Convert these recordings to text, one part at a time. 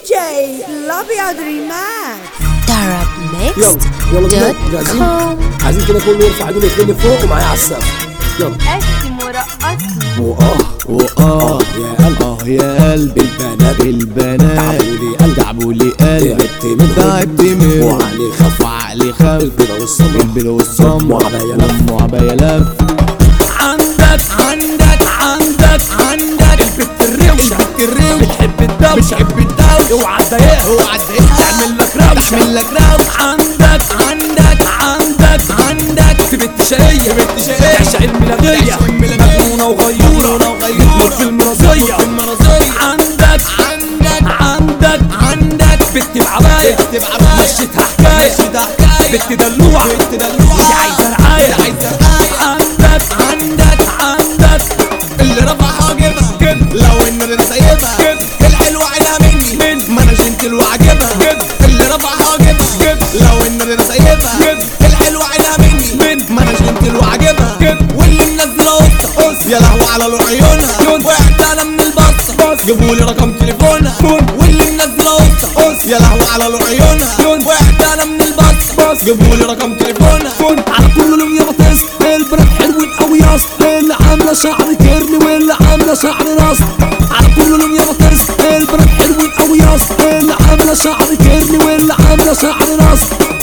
جي الابيض ريماكس Arab Mix يلا يلا بينا dot جاهزين com. عايزين كده كله يرفع ايده الاثنين لفوق ومعايا على السقف يلا قسم ورقصني واه وآه يا قلب آه يا قلبي البنات البنات تعبولي قلب تعبولي قلبي تعبت منهم تعبت منهم وعلي خف وعلي خف البيضة والصبر البل والصم وعباية لف وعباية لف عندك عندك عندك عندك البت الروشة البت الروشة بتحب الدوشة بتحب الدوشة اوعى تضايقها اوعى تضايقها تعمل لك روشة تعمل لك روشة عندك عندك عندك عندك تبت شقية تبت شقية تعشق الميلادية مجنونة وغيورة وغيورة في المرازية في المرازية عندك عندك عندك عندك بت بعباية بت بعباية مشيتها حكاية مشيتها حكاية بت دلوعة بت دلوعة دي عايزة رعاية عايزة رعاية عندك عندك عندك اللي رفعها جيبها لو ان انا سايبها الحلوة عينها مني من ما انا جنتل وعجبها اللي رفعها جيبها لو ان انا سايبها الحلوة عينها مني من ما انا جنتل وعجبها واللي منزله قصة يا لهوي على لون عيونها وقعت انا من البصة جيبوا لي رقم تليفونها واللي منزله قصة يا لهوي على لون عيونها وقعت انا من البصة جيبوا لي رقم تليفونها على كل لون يا بطيس البنات حلوين قوي يا اسطى اللي عامله شعر كيرلي واللي عامله شعر راس على كل لون يا بطيس البنات حلوين قوي يا اسطى اللي عامله شعر كيرلي واللي عامله شعر راس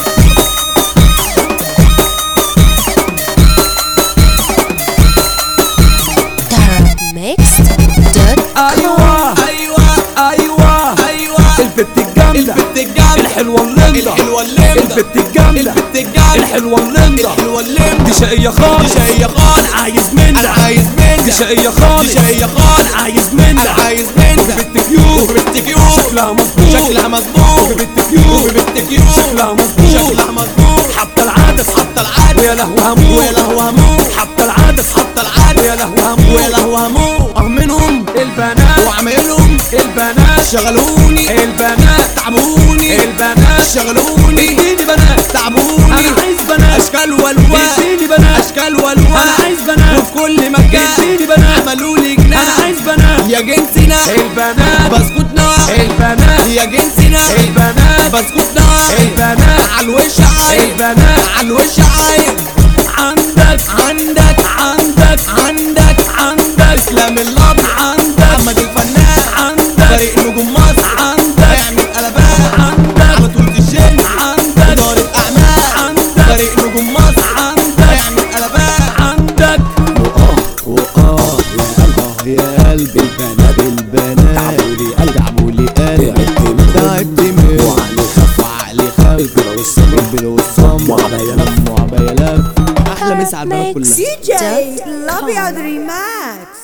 Arab Mix dot ايوه ايوه ايوه ايوه البت الجامده البت الجامده الحلوه اللمده الحلوه اللمده البت الجامده البت الجامده الحلوه اللمده الحلوه اللمده دي شقيه خالص دي شقيه خالص انا عايز منها انا عايز منها دي شقيه خالص دي شقيه خالص انا عايز منها انا عايز منها بنت كيوت بنت كيوت شكلها مظبوط شكلها مظبوط بنت كيوت بنت كيوت شكلها مظبوط شكلها مظبوط حتى العدس حتى العدس ويا لهو هموت ويا لهو هموت حتى العدس حتى العدس ويا لهو هموت ويا لهو هموت منهم البنات واعملهم البنات شغلوني البنات تعبوني البنات شغلوني اديني بنات تعبوني انا عايز بنات اشكال والوان اديني بنات اشكال والوان انا عايز بنات وفي كل مكان اديني بنات عملوا لي جنان انا عايز بنات يا جنسنا البنات بسكوتنا البنات يا جنسنا البنات بسكوتنا البنات على الوش عايد البنات على الوش عايد عندك عندك عندك عندك عندك اسلام الاب عندك احمد الفنان عندك فريق نجوم مصر عندك اعمل قلبات عندك على طول الجن عندك اداره اعمال عندك فريق نجوم مصر عندك اعمل قلبات عندك وآه يا قلب آه يا قلبي البنات البنات تعبولي قلب تعبولي قلبي تعبت منهم تعبت منهم وعلي خف وعلي خف البيضة والصبر البل والصم وعباية لف وعباية لف احلى مسا على البنات Mix كلها دي جي الابيض ريماكس